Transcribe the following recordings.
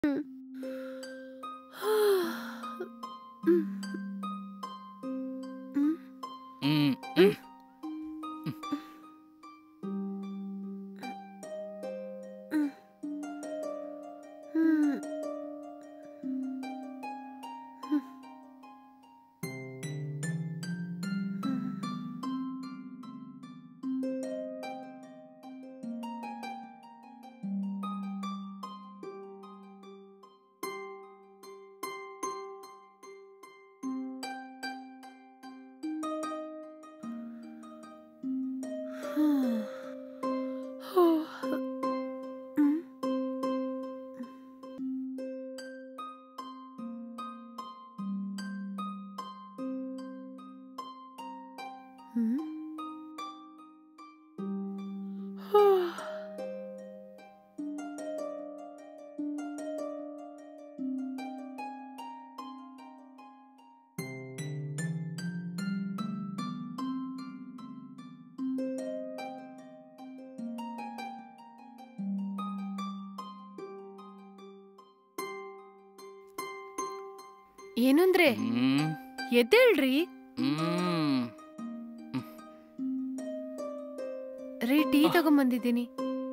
ಹ್ಮ್ ಹ್ಮ್. ಏನಂದ್ರೆ ಹ್ಮ್ ಎದ್ದೇಳ್ರಿ ಹ್ಮ್ ರೀ ಟೀ ತಗೊಂಬಂದಿದ್ದೀನಿ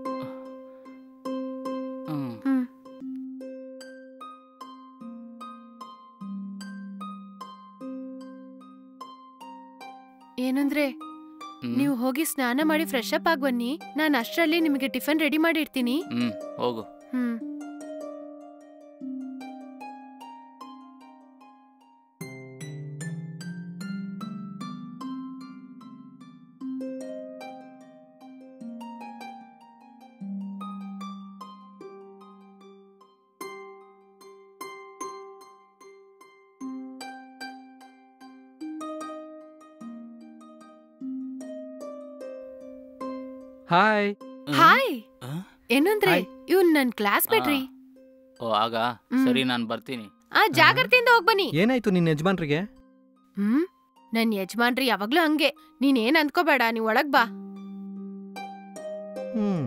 ಹ್ಮ್ ಹ್ಮ್ ಏನಂದ್ರೆ ಹ್ಮ್. ನೀವು ಹೋಗಿ ಸ್ನಾನ ಮಾಡಿ ಫ್ರೆಶ್ ಅಪ್ ಆಗಿ ಬನ್ನಿ ನಾನು ಅಷ್ಟರಲ್ಲಿ ನಿಮಗೆ ಟಿಫನ್ ರೆಡಿ ಮಾಡಿ ಇಡ್ತೀನಿ ಹ್ಮ್ ಹೋಗು ಹ್ಮ್ ಹಾಯ್ ಹಾಯ್ ಆ? ಏನಂದ್ರೆ ಹಾಯ್. ಇವ್ನ್ ನನ್ ಕ್ಲಾಸ್ ಬಿಡ್ರಿ ಓ ಆಗ ಹ್ಮ್. ಸರಿ ನಾನ್ ಬರ್ತೀನಿ ಆ ಜಾಗ್ರತೆಯಿಂದ ಹೋಗ್ಬನ್ನಿ ಏನಾಯ್ತು ನಿನ್ನ ಯಜಮಾನ್ರಿಗೆ ಹ್ಮ್ ನನ್ ಯಜಮಾನ್ರಿ ಯಾವಾಗ್ಲೂ ಹಂಗೆ ನೀನ್ ಏನ್ ಅನ್ಕೋಬೇಡ ನೀವ್ ಒಳಗ್ ಬಾ ಹ್ಮ್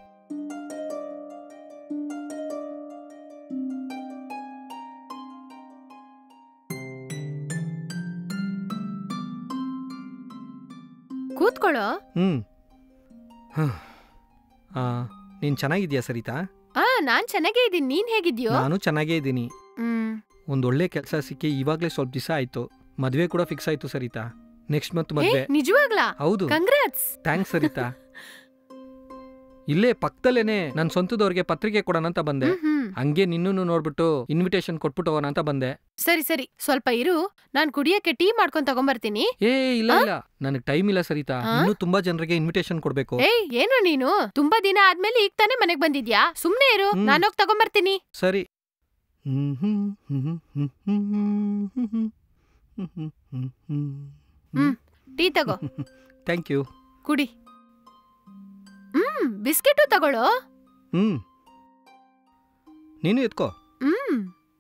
ಕೂತ್ಕೊಳ್ಳೋ ಹ್ಮ್ ಹ್ಮ್. ಆ, ನೀನ್ ಚೆನ್ನಾಗಿದ್ಯಾ ಸರಿತಾ ಆ ನಾನ್ ಚೆನ್ನಾಗೇ ಇದೀನಿ ನೀನ್ ಹೇಗಿದ್ಯೋ ನಾನು ಚೆನ್ನಾಗೇ ಇದ್ದೀನಿ ಹ್ಮ್ ಒಂದ್ ಒಳ್ಳೆ ಕೆಲಸ ಸಿಕ್ಕಿ ಇವಾಗ್ಲೇ ಸ್ವಲ್ಪ ದಿವಸ ಆಯ್ತು ಮದ್ವೆ ಕೂಡ ಫಿಕ್ಸ್ ಆಯ್ತು ಸರಿತಾ ನೆಕ್ಸ್ಟ್ ಮಂತ್ ಏ ಮದ್ವೆ ನಿಜವಾಗ್ಲಾ ಹೌದು ಕಂಗ್ರಾಟ್ಸ್ ಥ್ಯಾಂಕ್ಸ್ ಸರಿತಾ ಇಲ್ಲೇ ಪಕ್ಕದಲ್ಲೇನೆ ನನ್ನ ಸ್ವಂತದವ್ರಿಗೆ ಪತ್ರಿಕೆ ಕೊಡೋಣ ಅಂತ ಬಂದೆ ಹ್ಮ್ ಹ್ಮ್ ಹಂಗೆ ನಿನ್ನೂ ನೋಡ್ಬಿಟ್ಟು ಇನ್ವಿಟೇಷನ್ ಕೊಟ್ಬಿಟ್ಟು ಹೋಗೋಣ ಅಂತ ಬಂದೆ ಸರಿ ಸರಿ ಸ್ವಲ್ಪ ಇರು ನಾನ್ ಕುಡಿಯಕ್ಕೆ ಟೀ ಮಾಡ್ಕೊಂಡ್ ತಗೊಂಬರ್ತೀನಿ ಏ ಇಲ್ಲ ಇಲ್ಲ ನನಗೆ ಟೈಮ್ ಇಲ್ಲ ಸರಿತಾ ಆ? ಇನ್ನೂ ತುಂಬಾ ಜನರಿಗೆ ಇನ್ವಿಟೇಷನ್ ಕೊಡ್ಬೇಕು ಏಯ್ ಏನು ನೀನು ತುಂಬಾ ದಿನ ಆದ್ಮೇಲೆ ಈಗ ತಾನೇ ಮನೆಗ್ ಬಂದಿದ್ಯಾ ಸುಮ್ನೆ ಇರು ಹ್ಮ್. ನಾನೋಗ್ ತಗೊಂಬರ್ತೀನಿ ಸರಿ ಹ್ಮ್ ಹ್ಮ್ ಹ್ಮ್ ಹ್ಮ್ ಹ್ಮ್ ಹ್ಮ್ ಹ್ಮ್ ಹ್ಮ್ ಹ್ಮ್ ಹ್ಮ್ ಹ್ಮ್ ಹ್ಮ್. ಟೀ ತಗೋ ಥ್ಯಾಂಕ್ ಯು ಕುಡಿ ಹ್ಮ್ ಬಿಸ್ಕೆಟು ತಗೊಳ್ಳೋ ಹ್ಮ್ ನೀನು ಎತ್ಕೋ ಹ್ಮ್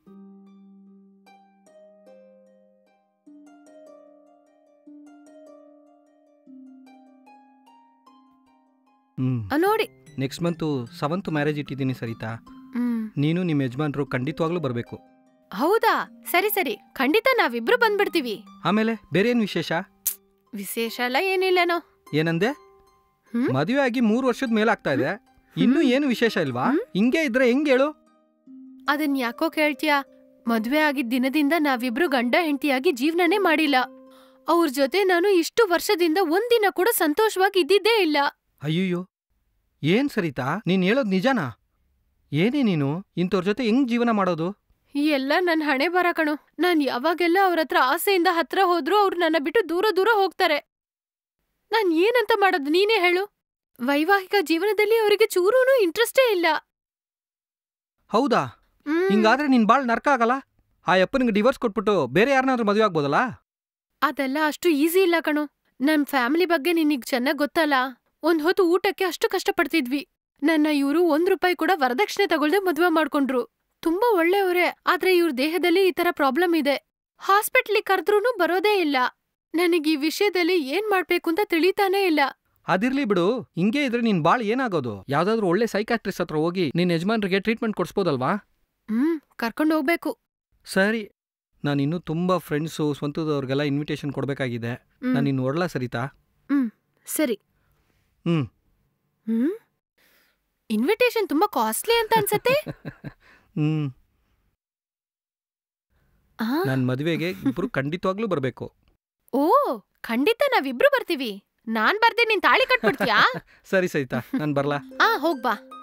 ಹ್ಮ್ ಆ, ನೋಡಿ ನೆಕ್ಸ್ಟ್ ಮಂತು ಸೆವೆಂತ್ ಮ್ಯಾರೇಜ್ ಇಟ್ಟಿದ್ದೀನಿ ಸರಿತಾ ಹ್ಮ್ ನೀನು ನಿಮ್ಮ ಯಜಮಾನ್ರು ಖಂಡಿತವಾಗ್ಲೂ ಬರಬೇಕು ಹೌದಾ ಸರಿ ಸರಿ ಖಂಡಿತ ನಾವಿಬ್ರು ಬಂದ್ಬಿಡ್ತೀವಿ ಆಮೇಲೆ ಬೇರೆ ಏನು ವಿಶೇಷ ವಿಶೇಷ ಎಲ್ಲ ಏನಿಲ್ಲನೋ ಏನಂದೆ ಹ್ಮ್? ಮದುವೆ ಆಗಿ ಮೂರು ವರ್ಷದ ಮೇಲೆ ಆಗ್ತಾ ಇದೆ ಇನ್ನೂ ಏನು ವಿಶೇಷ ಇಲ್ವಾ ಹ್ಮ್? ಹಿಂಗೆ ಇದ್ರೆ ಹೆಂಗ್ ಹೇಳು ಅದನ್ ಯಾಕೋ ಕೇಳ್ತ್ಯಾ ಮದ್ವೆ ಆಗಿದ್ ದಿನದಿಂದ ನಾವಿಬ್ರು ಗಂಡ ಹೆಂಡತಿಯಾಗಿ ಜೀವನನೇ ಮಾಡಿಲ್ಲ ಅವ್ರ ಜೊತೆ ನಾನು ಇಷ್ಟು ವರ್ಷದಿಂದ ಒಂದಿನ ಕೂಡ ಸಂತೋಷವಾಗಿ ಇದ್ದಿದ್ದೇ ಇಲ್ಲ ಅಯ್ಯಯ್ಯೋ ಏನ್ ಸರಿತಾ ನೀನ್ ಹೇಳೋದ್ ನಿಜನಾ ಏನೇ ನೀನು ಇಂಥವ್ರ ಜೊತೆ ಹೆಂಗ್ ಜೀವನ ಮಾಡೋದು ಈ ಎಲ್ಲ ನನ್ ಹಣೆ ಬರ ಕಣು ನಾನ್ ಯಾವಾಗೆಲ್ಲ ಅವ್ರ ಹತ್ರ ಆಸೆಯಿಂದ ಹತ್ರ ಹೋದ್ರೂ ಅವ್ರು ನನ್ನ ಬಿಟ್ಟು ದೂರ ದೂರ ಹೋಗ್ತಾರೆ ನಾನ್ ಏನಂತ ಮಾಡೋದು ನೀನೇ ಹೇಳು ವೈವಾಹಿಕ ಜೀವನದಲ್ಲಿ ಅವರಿಗೆ ಚೂರೂನು ಇಂಟ್ರೆಸ್ಟೇ ಇಲ್ಲ ಹೌದಾ ಹ್ಮ್. ಹಿಂಗಾದ್ರೆ ನಿನ್ ಬಾಳ್ ನರ್ಕ ಆಗಲ್ಲ ಆ ಅಪ್ಪನಿಗೆ ಡಿವೋರ್ಸ್ ಕೊಟ್ಬಿಟ್ಟು ಬೇರೆ ಯಾರನ್ನಾದ್ರೂ ಮದುವೆ ಆಗ್ಬೋದಲ್ಲ ಅದೆಲ್ಲ ಅಷ್ಟು ಈಸಿ ಇಲ್ಲ ಕಣು ನನ್ ಫ್ಯಾಮಿಲಿ ಬಗ್ಗೆ ನಿನಗ್ ಚೆನ್ನಾಗ್ ಗೊತ್ತಲ್ಲ ಒಂದ್ ಹೊತ್ತು ಊಟಕ್ಕೆ ಅಷ್ಟು ಕಷ್ಟಪಡ್ತಿದ್ವಿ ನನ್ನ ಇವ್ರು ಒಂದ್ ರೂಪಾಯಿ ಕೂಡ ವರದಕ್ಷಿಣೆ ತಗೊಳ್ದೆ ಮದ್ವೆ ಮಾಡ್ಕೊಂಡ್ರು ತುಂಬಾ ಒಳ್ಳೆಯವ್ರೆ ಆದ್ರೆ ಇವ್ರ ದೇಹದಲ್ಲಿ ಈ ತರ ಪ್ರಾಬ್ಲಮ್ ಇದೆ ಹಾಸ್ಪಿಟ್ಲಿಗ್ ಕರ್ದ್ರೂನು ಬರೋದೇ ಇಲ್ಲ ನನಗ್ ಈ ವಿಷಯದಲ್ಲಿ ಏನ್ ಮಾಡ್ಬೇಕು ಅಂತ ತಿಳಿತಾನೇ ಇಲ್ಲ ಅದಿರ್ಲಿ ಬಿಡು ಹಿಂಗೆ ಇದ್ರೆ ನಿನ್ ಬಾಳ್ ಏನಾಗೋದು ಯಾವ್ದಾದ್ರು ಒಳ್ಳೆ ಸೈಕಾಟ್ರಿಸ್ಟ್ ಹತ್ರ ಹೋಗಿ ನಿನ್ ಯಜಮಾನ್ರಿಗೆ ಟ್ರೀಟ್ಮೆಂಟ್ ಕೊಡ್ಸ್ಬೋದಲ್ವಾ ಹ್ಮ್ ಕರ್ಕೊಂಡು ಹೋಗ್ಬೇಕು ಸರಿ ನಾನು ಇನ್ನೂ ತುಂಬ ಫ್ರೆಂಡ್ಸು ಸ್ವಂತದವ್ರಿಗೆಲ್ಲ ಇನ್ವಿಟೇಷನ್ ಕೊಡಬೇಕಾಗಿದೆ ಹ್ಮ್, ನಾನು ಇನ್ನು ಹೊರಡ್ಲಾ ಸರಿತಾ ಸರಿ ಹ್ಮ್. ಹ್ಮ್ ಇನ್ವಿಟೇಷನ್ ತುಂಬಾ ಕಾಸ್ಟ್ಲಿ ಅಂತ ಅನ್ಸತ್ತೆ ಹ್ಮ್ ಆ, ನನ್ನ ಮದುವೆಗೆ ಇಬ್ರು ಖಂಡಿತವಾಗ್ಲೂ ಬರಬೇಕು ಓ ಖಂಡಿತ ನಾವಿಬ್ರು ಬರ್ತೀವಿ ನಾನ್ ಬರ್ದೆ ನೀನ್ ತಾಳಿ ಕಟ್ಬಿಡ್ತೀಯಾ ಸರಿ ಸರಿತಾ ನಾನು ಬರಲಾ ಆ ಹೋಗ್ಬಾ